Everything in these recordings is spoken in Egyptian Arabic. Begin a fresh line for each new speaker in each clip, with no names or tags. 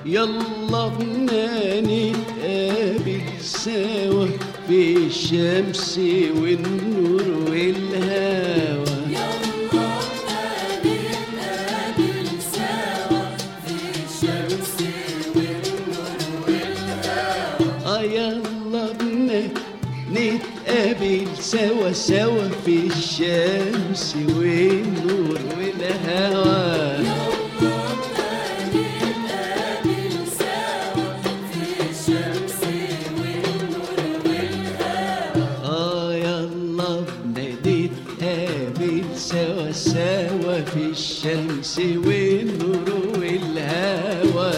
يلا بنا نتقابل سوا في الشمس والنور والهوى آه يلا بنا نتقابل سوا سوا في الشمس والنور والهوى آه يلا بنا نتقابل سوا سوا في الشمس والنور والهوى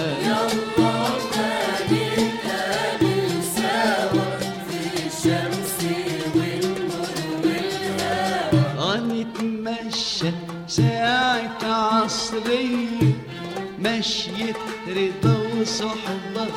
نتمشى ساعة عصرية مشية رضا وصحبة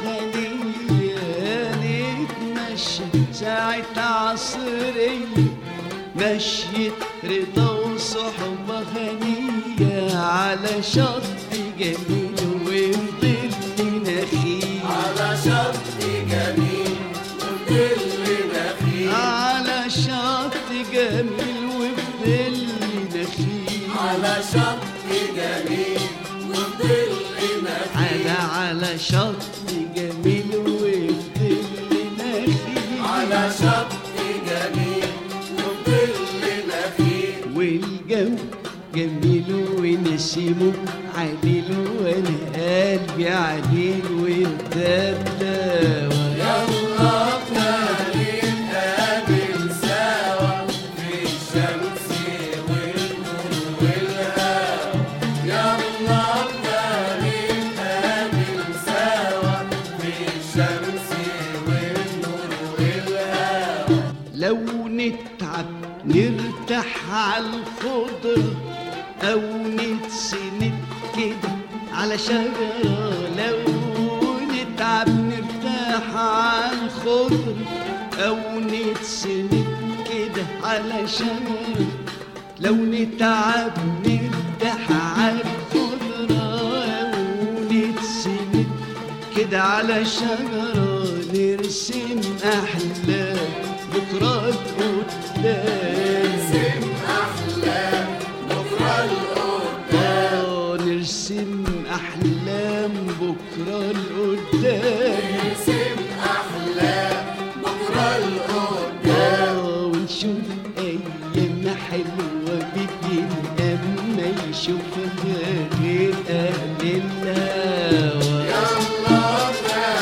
غنية نتمشى ساعة عصرية مشية رضا وصحبة غنية على شط جميل وظل نخيل
على شط جميل وظل نخيل
على شط جميل وظل نخيل
على شط جميل وظل نخيل
على على شط جميل وظل نخيل
على شط جميل وظل نخيل
والجو جميل ونسيمه عليل وانا قلبي عليل وانت الدواء
يلا بنا نتقابل سوا في الشمس والنور والهوى يلا بنا نتقابل سوا في الشمس والنور والهوى
لو نتعب نرتاح على الخضرة أو نتسند كده على شجرة لو نتعب نرتاح على الخضرة أو نتسند كده على شجرة لو نتعب نرتاح على الخضرة أو نتسند كده على شجرة نرسم أحلام بكرة قدام
نرسم أحلام بكرة القدام
آه نرسم أحلام بكرة لقدام
نرسم أحلام بكرة القدام
آه ونشوف أيام حلوة بدين أما يشوفها غير أهل الهوى
يلا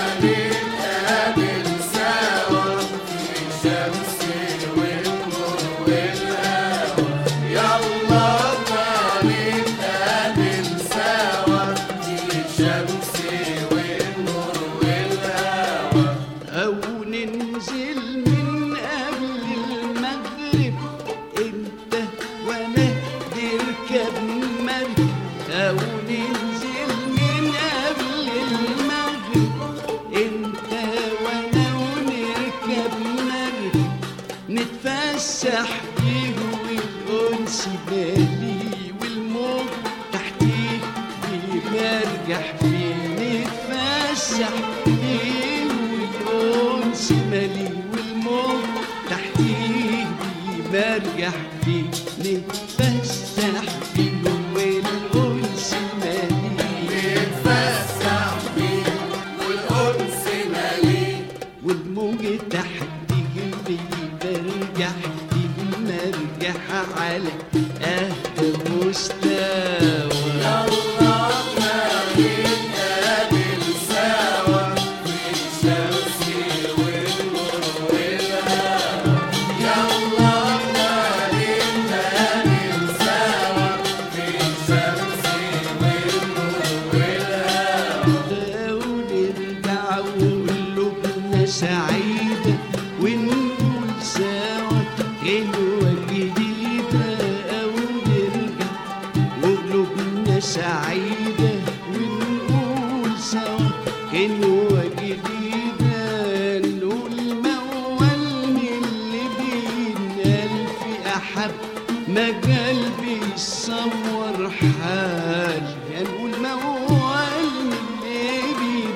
بنا نتقابل سوا في الشمس والنور والهوى يلا بنا نتقابل سوا في الشمس والنور والهوى
أو ننزل من قبل المغرب أنت وأنا نركب مركب أو ننزل من قبل المغرب أنت وأنا ونركب مركب نتفسح فيه والأنس بالي والموج تحتيه بيمرجح فيه نتفسح فيه والأنس مالي والموج تحتيه بيمرجح فيه نتفسح فيه والأنس مالي
نتفسح فيه والأنس مليء
والموج تحتيه بيمرجح فيه مرجح على أهل مستوى
يلا بنا نتقابل سوا في الشمس والنور والهوى يلا بنا نتقابل سوا في الشمس والنور والهوى
ونرجع وقلوبنا سعيدة ونقول سوا غنوة جديدة أو نرجع وقلوبنا سعيدة ونقول سوا غنوة جديدة نقول موال من اللي بينا ألف أحب ما قلبي يصور حال هنقول موال من اللي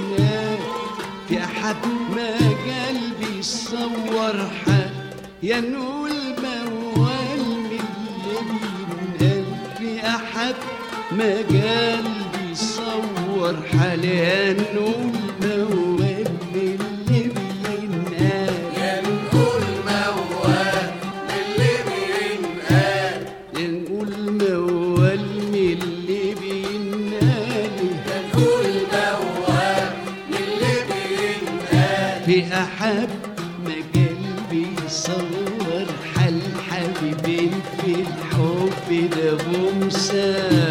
يا نقول موال من اللي بينقال في أحد مجال بيصور حاليا نقول موال من اللي بينقال
يا نقول موال اللي بينقال
نقول موال من اللي بينقال
يا نقول موال اللي بينقال
في أحب مجال بيصور حال حبيبين في الحب ده بمثال